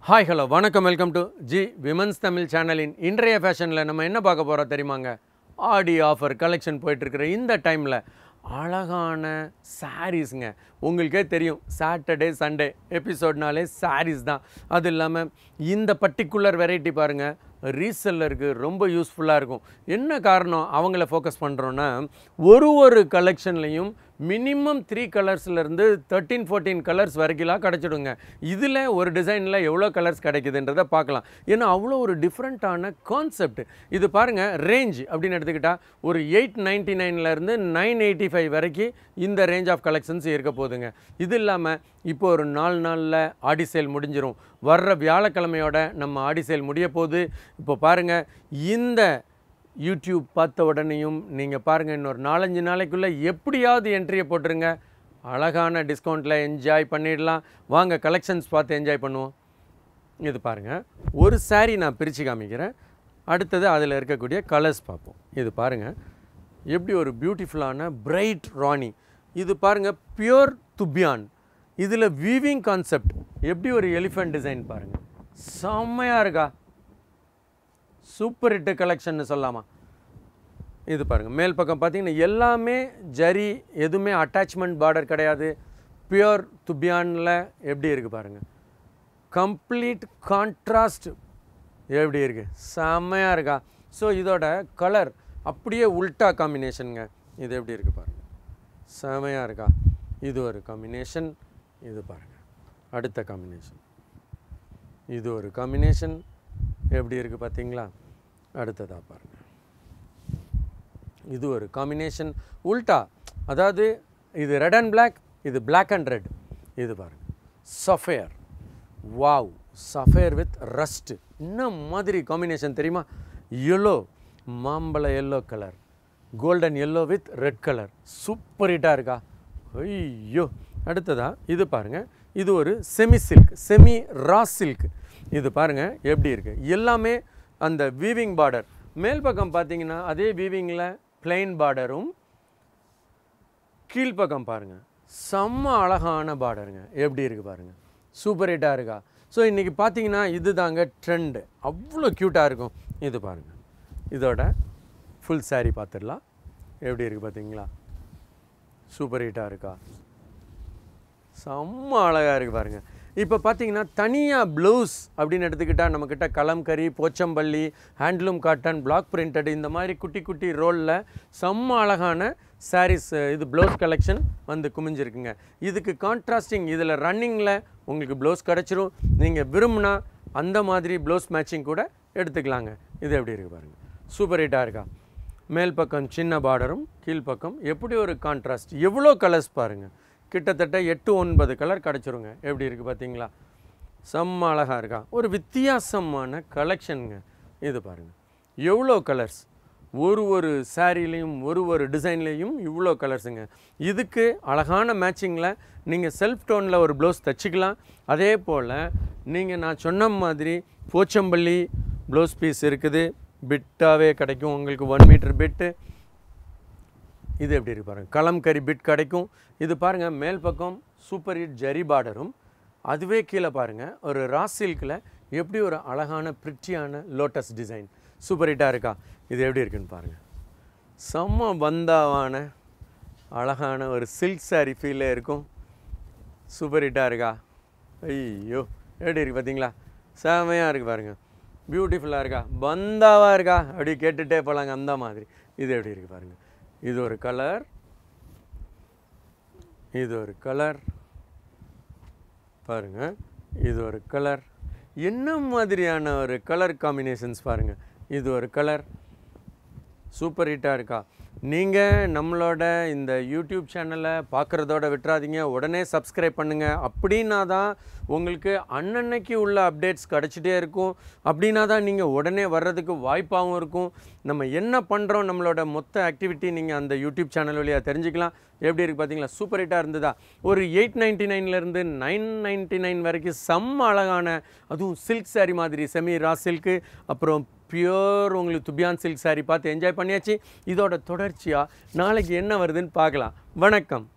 hi hello வணக்கம் welcome to G women's Tamil சேனலின் இன்றைய ஃபேஷனில் நம்ம என்ன பார்க்க போகிறோம் தெரியுமாங்க ஆடி ஆஃபர் கலெக்ஷன் போயிட்டுருக்கிற இந்த டைமில் அழகான சாரீஸுங்க உங்களுக்கே தெரியும் சாட்டர்டே சண்டே எபிசோட்னாலே சாரீஸ் தான் அது இல்லாமல் இந்த பர்டிகுலர் வெரைட்டி பாருங்கள் ரீசெல்லருக்கு ரொம்ப யூஸ்ஃபுல்லாக இருக்கும் என்ன காரணம் அவங்கள ஃபோக்கஸ் பண்ணுறோன்னா ஒரு ஒரு கலெக்ஷன்லையும் மினிமம் த்ரீ கலர்ஸ்லேருந்து தேர்ட்டீன் ஃபோர்டீன் கலர்ஸ் வரைக்கும்லாம் கிடச்சிடுங்க இதில் ஒரு டிசைனில் எவ்வளோ கலர்ஸ் கிடைக்குதுன்றதை பார்க்கலாம் ஏன்னா அவ்வளோ ஒரு டிஃப்ரெண்ட்டான கான்செப்ட் இது பாருங்கள் ரேஞ்ச் அப்படின்னு எடுத்துக்கிட்டால் ஒரு எயிட் நைன்ட்டி நைன்லேருந்து நைன் எயிட்டி ஃபைவ் வரைக்கும் இந்த ரேஞ்ச் ஆஃப் கலெக்ஷன்ஸ் இருக்க போகுதுங்க இது இல்லாமல் இப்போ ஒரு நாலு நாளில் ஆடி சேல் முடிஞ்சிரும் வர்ற வியாழக்கிழமையோட நம்ம ஆடி சேல் முடிய போகுது இப்போ பாருங்கள் இந்த யூடியூப் பார்த்த உடனேயும் நீங்கள் பாருங்கள் இன்னொரு நாலஞ்சு நாளைக்குள்ளே எப்படியாவது என்ட்ரியை போட்டுருங்க அழகான டிஸ்கவுண்ட்டில் என்ஜாய் பண்ணிடலாம் வாங்க கலெக்ஷன்ஸ் பார்த்து என்ஜாய் பண்ணுவோம் இது பாருங்கள் ஒரு saree நான் பிரித்து காமிக்கிறேன் அடுத்தது அதில் இருக்கக்கூடிய கலர்ஸ் பார்ப்போம் இது பாருங்கள் எப்படி ஒரு பியூட்டிஃபுல்லான பிரைட் ராணி இது பாருங்கள் பியூர் துபியான் இதில் வீவிங் கான்செப்ட் எப்படி ஒரு எலிஃபண்ட் டிசைன் பாருங்கள் செம்மையாக இருக்கா சூப்பர் ஹிட்டு கலெக்ஷன்னு சொல்லலாமா இது பாருங்கள் மேல் பக்கம் பார்த்தீங்கன்னா எல்லாமே ஜரி எதுவுமே அட்டாச்மெண்ட் பார்டர் கிடையாது பியூர் துபியானில் எப்படி இருக்குது பாருங்கள் கம்ப்ளீட் கான்ட்ராஸ்ட் எப்படி இருக்குது செம்மையாக இருக்கா ஸோ இதோட கலர் அப்படியே உல்டா காம்பினேஷனுங்க இது எப்படி இருக்குது பாருங்கள் செமையாக இருக்கா இது ஒரு காம்பினேஷன் இது பாருங்கள் அடுத்த காம்பினேஷன் இது ஒரு காம்பினேஷன் எப்படி இருக்குது பார்த்தீங்களா அடுத்ததாக பாருங்கள் இது ஒரு காம்பினேஷன் உல்டா அதாவது இது ரெட் அண்ட் black இது black அண்ட் ரெட் இது பாருங்கள் sapphire wow sapphire with rust என்ன மாதிரி காம்பினேஷன் தெரியுமா எல்லோ மாம்பழ yellow colour golden yellow with red colour super ஹிட்டாக இருக்கா ஐயோ அடுத்ததா இது பாருங்கள் இது ஒரு semi silk semi raw silk இது பாருங்கள் எப்படி இருக்குது எல்லாமே அந்த வீவிங் பார்டர் மேல் பக்கம் பார்த்தீங்கன்னா அதே வீவிங்கில் plain பார்டரும் கீழ்ப்பக்கம் பாருங்கள் செம்ம அழகான பார்டருங்க எப்படி இருக்குது பாருங்கள் சூப்பர் ஹிட்டாக இருக்கா ஸோ இன்றைக்கி பார்த்தீங்கன்னா இது தாங்க ட்ரெண்டு அவ்வளோ க்யூட்டாக இருக்கும் இது பாருங்கள் இதோட ஃபுல் saree பார்த்துடலாம் எப்படி இருக்குது பார்த்தீங்களா சூப்பர் ஹிட்டாக இருக்கா செம்ம அழகாக இருக்குது பாருங்கள் இப்போ பார்த்தீங்கன்னா தனியாக ப்ளவுஸ் அப்படின்னு எடுத்துக்கிட்டால் நம்மக்கிட்ட Kalamkari Pochampally handloom cotton block printed இந்த மாதிரி குட்டி குட்டி ரோலில் செம்ம அழகான சாரீஸ் இது ப்ளவுஸ் கலெக்ஷன் வந்து குமிஞ்சிருக்குங்க இதுக்கு கான்ட்ராஸ்டிங் இதில் ரன்னிங்கில் உங்களுக்கு ப்ளவுஸ் கிடச்சிரும் நீங்கள் விரும்பினா அந்த மாதிரி ப்ளவுஸ் மேட்சிங் கூட எடுத்துக்கலாங்க இது எப்படி இருக்குது பாருங்கள் சூப்பர் ஹிட்டாக இருக்கா மேல் பக்கம் சின்ன பார்டரும் கீழ்ப்பக்கம் எப்படி ஒரு கான்ட்ராஸ்ட் எவ்வளோ கலர்ஸ் பாருங்கள் கிட்டத்தட்ட எட்டு ஒன்பது கலர் கிடச்சிருங்க எப்படி இருக்குது பார்த்தீங்களா செம்ம அழகாக இருக்கா ஒரு வித்தியாசமான கலெக்ஷனுங்க இது பாருங்கள் எவ்வளோ கலர்ஸ் ஒரு ஒரு சாரீலையும் ஒரு ஒரு டிசைன்லேயும் இவ்வளோ கலர்ஸுங்க இதுக்கு அழகான மேட்சிங்கில் நீங்கள் செல்ஃப் டோனில் ஒரு ப்ளவுஸ் தச்சுக்கலாம் அதே போல் நீங்கள் நான் சொன்ன மாதிரி போச்சம்பள்ளி ப்ளவுஸ் பீஸ் இருக்குது பிட்டாகவே கிடைக்கும் உங்களுக்கு ஒன் மீட்டர் பிட்டு இது எப்படி இருக்கு பாருங்கள் கலம்கரி பிட் கிடைக்கும் இது பாருங்கள் மேல் பக்கம் சூப்பர் ஹிட் ஜரி பார்டரும் அதுவே கீழே பாருங்கள் ஒரு ரா சில்கில் எப்படி ஒரு அழகான பிரிட்டியான லோட்டஸ் டிசைன் சூப்பர் ஹிட்டாக இருக்கா இது எப்படி இருக்குன்னு பாருங்கள் செம்ம பந்தாவான அழகான ஒரு சில்க் saree ஃபீலே இருக்கும் சூப்பர் ஹிட்டாக இருக்கா ஐயோ எப்படி இருக்கு பார்த்தீங்களா செமையாக இருக்குது பாருங்கள் பியூட்டிஃபுல்லாக இருக்கா பந்தாவாக இருக்கா அப்படி கேட்டுகிட்டே போகலாங்க அந்த மாதிரி இது எப்படி இருக்குது பாருங்கள் இது ஒரு கலர் இது ஒரு கலர் பாருங்க இது ஒரு கலர் என்ன மாதிரியான ஒரு கலர் காம்பினேஷன்ஸ் பாருங்க இது ஒரு கலர் சூப்பர் ஹிட்டாக இருக்கா நீங்கள் நம்மளோட இந்த யூடியூப் சேனலை பார்க்குறதோட விட்டுறாதீங்க உடனே சப்ஸ்கிரைப் பண்ணுங்கள் அப்படின்னா தான் உங்களுக்கு அன்னன்னைக்கு உள்ள அப்டேட்ஸ் கிடச்சிட்டே இருக்கும் அப்படின்னா தான் நீங்கள் உடனே வர்றதுக்கு வாய்ப்பாகவும் இருக்கும் நம்ம என்ன பண்ணுறோம் நம்மளோட மொத்த ஆக்டிவிட்டி நீங்கள் அந்த யூடியூப் சேனல் வழியாக தெரிஞ்சுக்கலாம் எப்படி இருக்குது பார்த்தீங்களா சூப்பர் ஹிட்டாக இருந்ததா ஒரு எயிட் நைன்ட்டி நைன்லேருந்து நைன் நைன்ட்டி நைன் வரைக்கும் செம்ம அழகான அதுவும் சில்க் saree மாதிரி செமி ரா சில்க்கு அப்புறம் பியூர் உங்களுக்கு துபியான் சில்க் saree பார்த்து என்ஜாய் பண்ணியாச்சு இதோட தொடர்ச்சியாக நாளைக்கு என்ன வருதுன்னு பார்க்கலாம் வணக்கம்